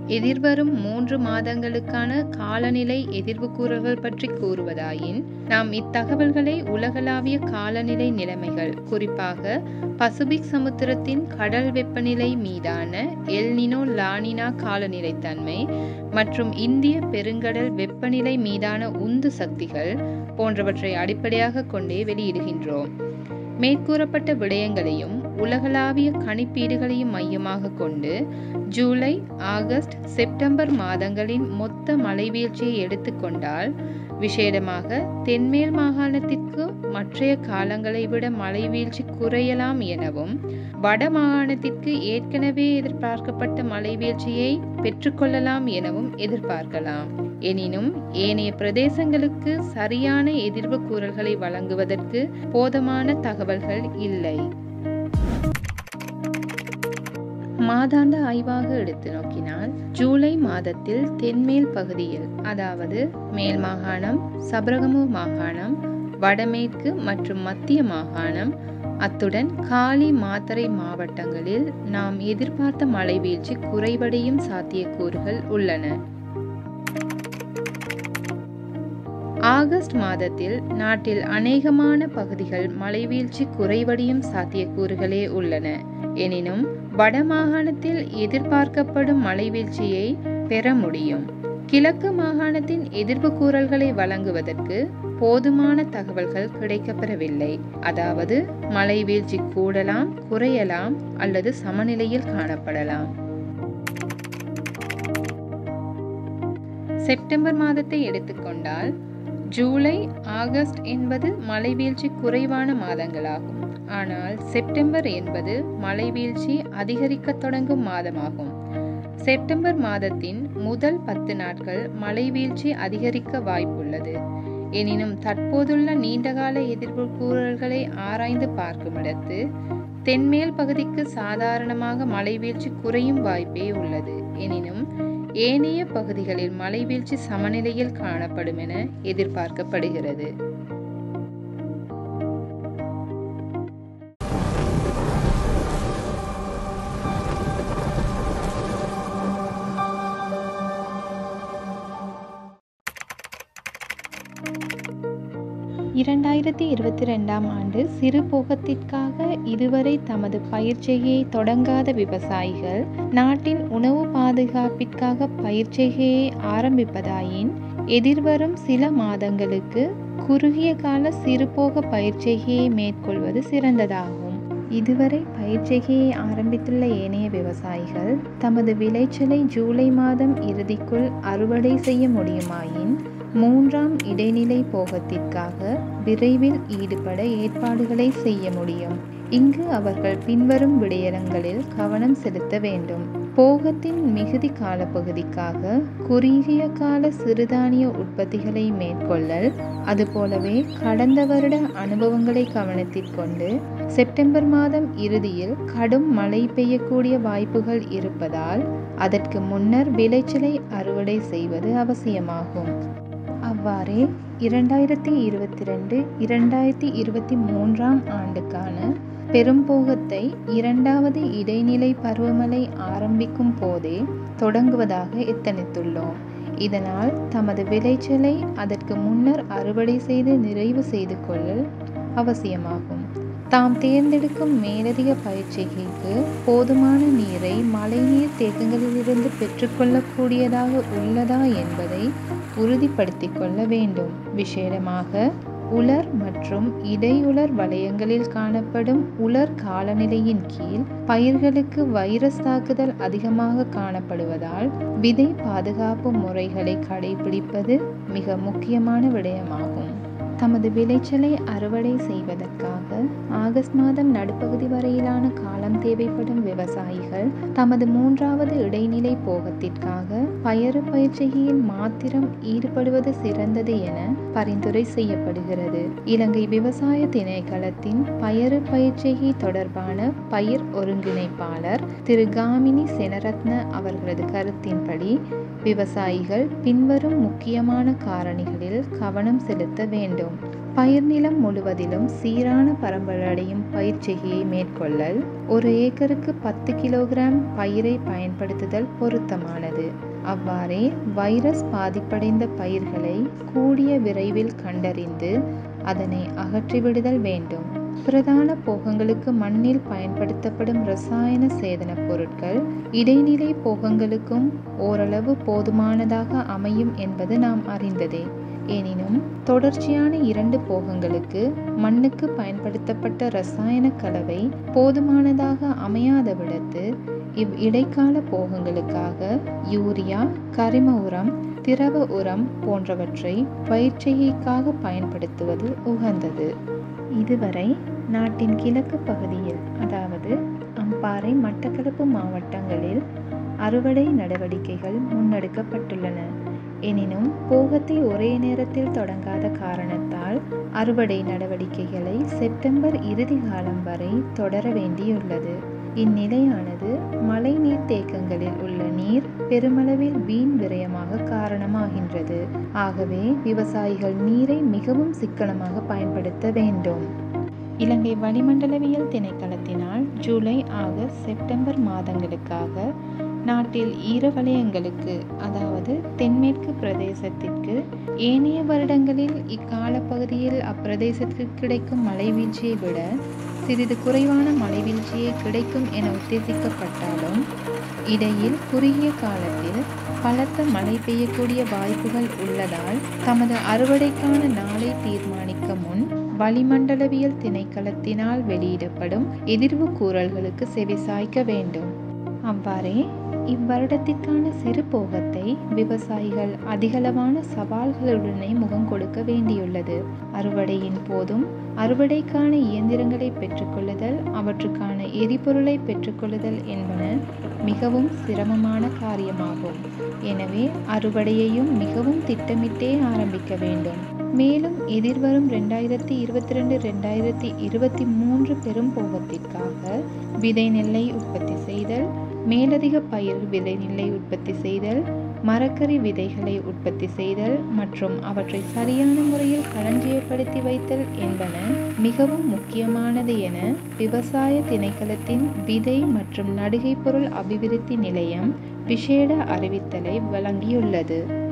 எதிர்வரும் மூன்று மாதங்களுக்கான காலநிலை எதிர்வுக்கூறல்கள் பற்றி கூறுவதாயின் நாம் இத்தகவல்களை உலகளாவிய காலநிலை நிலைமைகள் குறிப்பாக பசிபிக் சமுத்திரத்தின் கடல் வெப்பநிலை மீதான எல்னினோ லானினா காலநிலைத்தன்மை மற்றும் இந்திய பெருங்கடல் வெப்பநிலை மீதான உந்து சக்திகள் போன்றவற்றை அடிப்படையாக கொண்டே வெளியிடுகின்றோம் மேற்கூறப்பட்ட விடயங்களையும் உலகளாவிய கணிப்பீடுகளையும் மையமாக கொண்டு ஜூலை ஆகஸ்ட் செப்டம்பர் மாதங்களின் மொத்த மழைவீழ்ச்சியை எடுத்துக்கொண்டால் விசேடமாக தென்மேல் மாகாணத்திற்கு மற்றைய காலங்களை விட மழைவீழ்ச்சி குறையலாம் எனவும் வட மாகாணத்திற்கு ஏற்கனவே எதிர்பார்க்கப்பட்ட மழைவீழ்ச்சியை பெற்றுக்கொள்ளலாம் எனவும் எதிர்பார்க்கலாம் எனினும் ஏனைய பிரதேசங்களுக்கு சரியான எதிர்வு கூறல்களை வழங்குவதற்கு போதுமான தகவல்கள் இல்லை மாதாந்த ஆய்வாக எடுத்து நோக்கினால் ஜூலை மாதத்தில் தென்மேல் பகுதியில் அதாவது மேல் மாகாணம் சபரகமு மாகாணம் வடமேற்கு மற்றும் மத்திய மாகாணம் அத்துடன் காலி மாத்தறை மாவட்டங்களில் நாம் எதிர்பார்த்த மழைவீழ்ச்சி குறைவடையும் சாத்தியக்கூறுகள் உள்ளன ஆகஸ்ட் மாதத்தில் நாட்டில் அநேகமான பகுதிகள் மழைவீழ்ச்சி குறைவடையும் சாத்தியக்கூறுகளே உள்ளன எனினும் வடமாகாணத்தில் எதிர்பார்க்கப்படும் மழைவீழ்ச்சியை பெற முடியும் கிழக்கு மாகாணத்தின் எதிர்ப்பு கூறல்களை வழங்குவதற்கு போதுமான தகவல்கள் கிடைக்கப்பெறவில்லை அதாவது மழைவீழ்ச்சி கூடலாம் குறையலாம் அல்லது சமநிலையில் காணப்படலாம் செப்டம்பர் மாதத்தை எடுத்துக்கொண்டால் ஜூலை ஆகஸ்ட் என்பது மழைவீழ்ச்சி குறைவான மாதங்களாகும் ஆனால் செப்டம்பர் என்பது மழைவீழ்ச்சி அதிகரிக்க தொடங்கும் மாதமாகும் செப்டம்பர் மாதத்தின் முதல் பத்து நாட்கள் மழைவீழ்ச்சி அதிகரிக்க வாய்ப்புள்ளது எனினும் தற்போதுள்ள நீண்டகால எதிர்ப்பு கூறல்களை ஆராய்ந்து பார்க்குமிடத்து தென்மேல் பகுதிக்கு சாதாரணமாக மழைவீழ்ச்சி குறையும் வாய்ப்பே உள்ளது எனினும் ஏனைய பகுதிகளில் மழைவீழ்ச்சி சமநிலையில் காணப்படும் என எதிர்பார்க்கப்படுகிறது இரண்டாயிரத்தி இருபத்தி ரெண்டாம் ஆண்டு சிறு போகத்திற்காக இதுவரை தமது பயிர்ச்செய்கையை தொடங்காத விவசாயிகள் நாட்டின் உணவு பாதுகாப்பிற்காக பயிர்ச்செய்கையை ஆரம்பிப்பதாயின் எதிர்வரும் சில மாதங்களுக்கு குறுகிய கால சிறுபோக பயிர்ச்செய்கையை மேற்கொள்வது சிறந்ததாகும் இதுவரை பயிர்ச்செய்கையை ஆரம்பித்துள்ள ஏனைய விவசாயிகள் தமது விளைச்சலை ஜூலை மாதம் இறுதிக்குள் அறுவடை செய்ய முடியுமாயின் மூன்றாம் இடைநிலை போகத்திற்காக விரைவில் ஈடுபட ஏற்பாடுகளை செய்ய முடியும் இங்கு அவர்கள் பின்வரும் விடயங்களில் கவனம் செலுத்த வேண்டும் போகத்தின் மிகுதி காலப்பகுதிக்காக குறுகிய கால சிறுதானிய உற்பத்திகளை மேற்கொள்ளல் அதுபோலவே கடந்த வருட அனுபவங்களை கவனத்தில் கொண்டு செப்டம்பர் மாதம் இறுதியில் கடும் மழை பெய்யக்கூடிய வாய்ப்புகள் இருப்பதால் அதற்கு முன்னர் விளைச்சலை அறுவடை செய்வது அவசியமாகும் அவ்வாறே இரண்டாயிரத்தி இருபத்தி ரெண்டு இரண்டாயிரத்தி இருபத்தி மூன்றாம் ஆண்டுக்கான பெரும்போகத்தை இரண்டாவது இடைநிலை பருவமழை ஆரம்பிக்கும் போதே தொடங்குவதாக எத்தனித்துள்ளோம் இதனால் தமது விளைச்சலை அதற்கு முன்னர் அறுவடை செய்து நிறைவு செய்து கொள்ளல் அவசியமாகும் தாம் தேர்ந்தெடுக்கும் மேலதிக பயிற்சிகைக்கு போதுமான நீரை மழைநீர் தேக்கங்களிலிருந்து பெற்றுக்கொள்ளக்கூடியதாக உள்ளதா என்பதை உறுதிப்படுத்திக் கொள்ள வேண்டும் விசேடமாக உலர் மற்றும் இடையுலர் வலயங்களில் காணப்படும் உலர் காலநிலையின் கீழ் பயிர்களுக்கு வைரஸ் தாக்குதல் அதிகமாக காணப்படுவதால் விதை பாதுகாப்பு முறைகளை கடைபிடிப்பது மிக முக்கியமான விடயமாகும் தமது விளைச்சலை அறுவடை செய்வதற்காக ஆகஸ்ட் மாதம் நடுப்பகுதி வரையிலான காலம் தேவைப்படும் விவசாயிகள் தமது மூன்றாவது இடைநிலை போகத்திற்காக பயறு பயிற்சியில் மாத்திரம் ஈடுபடுவது சிறந்தது என பரிந்துரை செய்யப்படுகிறது இலங்கை விவசாய திணைக்களத்தின் பயறு பயிற்சிகை தொடர்பான பயிர் ஒருங்கிணைப்பாளர் திரு காமினி செனரத்ன அவர்களது கருத்தின்படி விவசாயிகள் பின்வரும் முக்கியமான காரணிகளில் கவனம் செலுத்த வேண்டும் பயிர்நிலம் முழுவதிலும் சீரான பரம்பலடையும் பயிர் செய்கையை மேற்கொள்ளல் ஒரு ஏக்கருக்கு பத்து கிலோகிராம் பயிரை பயன்படுத்துதல் பொருத்தமானது அவ்வாறே வைரஸ் பாதிப்படைந்த பயிர்களை கூடிய விரைவில் கண்டறிந்து அதனை அகற்றிவிடுதல் வேண்டும் பிரதான போகங்களுக்கு மண்ணில் பயன்படுத்தப்படும் ரசாயன சேதன பொருட்கள் இடைநிலை போகங்களுக்கும் ஓரளவு போதுமானதாக அமையும் என்பது நாம் அறிந்ததே எனினும் தொடர்ச்சியான இரண்டு போகங்களுக்கு மண்ணுக்கு பயன்படுத்தப்பட்ட ரசாயன கலவை போதுமானதாக அமையாத விடத்து இவ் இடைக்கால போகங்களுக்காக யூரியா கரிம உரம் திரவ உரம் போன்றவற்றை பயிற்சிகைக்காக பயன்படுத்துவது உகந்தது இதுவரை நாட்டின் கிழக்கு பகுதியில் அதாவது அம்பாறை மட்டக்களப்பு மாவட்டங்களில் அறுவடை நடவடிக்கைகள் முன்னெடுக்கப்பட்டுள்ளன எனினும் போகத்தை ஒரே நேரத்தில் தொடங்காத காரணத்தால் அறுவடை நடவடிக்கைகளை செப்டம்பர் இறுதி காலம் வரை தொடர வேண்டியுள்ளது இந்நிலையானது மழை நீர் தேக்கங்களில் உள்ள நீர் பெருமளவில் வீண் விரயமாக காரணமாகின்றது ஆகவே விவசாயிகள் நீரை மிகவும் சிக்கனமாக பயன்படுத்த வேண்டும் இலங்கை வளிமண்டலவியல் திணைக்களத்தினால் ஜூலை ஆகஸ்ட் செப்டம்பர் மாதங்களுக்காக நாட்டில் ஈர வலயங்களுக்கு அதாவது தென்மேற்கு பிரதேசத்திற்கு ஏனைய வருடங்களில் இக்கால பகுதியில் அப்பிரதேசத்திற்கு கிடைக்கும் மழைவீழ்ச்சியை விட சிறிது குறைவான மழைவீழ்ச்சியே கிடைக்கும் என உத்தேசிக்கப்பட்டாலும் இடையில் குறுகிய காலத்தில் பலத்த மழை பெய்யக்கூடிய வாய்ப்புகள் உள்ளதால் தமது அறுவடைக்கான நாளை தீர்மானிக்க முன் வளிமண்டலவியல் திணைக்களத்தினால் வெளியிடப்படும் எதிர்வு கூறல்களுக்கு செவிசாய்க்க வேண்டும் அவ்வாறே இவ்வருடத்திற்கான சிறு போகத்தை விவசாயிகள் அதிகளவான சவால்களுடனே முகம் கொடுக்க வேண்டியுள்ளது அறுவடையின் போதும் அறுவடைக்கான இயந்திரங்களை பெற்றுக்கொள்ளுதல் அவற்றுக்கான எரிபொருளை பெற்றுக்கொள்ளுதல் என்பன மிகவும் சிரமமான காரியமாகும் எனவே அறுவடையையும் மிகவும் திட்டமிட்டே ஆரம்பிக்க வேண்டும் மேலும் எதிர்வரும் ரெண்டாயிரத்தி இருபத்தி ரெண்டு ரெண்டாயிரத்தி இருபத்தி மூன்று பெரும் போகத்திற்காக விதை நெல்லை உற்பத்தி செய்தல் மேலதிக பயிர் விதை நெல்லை உற்பத்தி செய்தல் மரக்கறி விதைகளை உற்பத்தி செய்தல் மற்றும் அவற்றை சரியான முறையில் களஞ்சியப்படுத்தி வைத்தல் என்பன மிகவும் முக்கியமானது என விவசாய திணைக்களத்தின் விதை மற்றும் நடுகை பொருள் அபிவிருத்தி நிலையம் விசேட அறிவித்தலை வழங்கியுள்ளது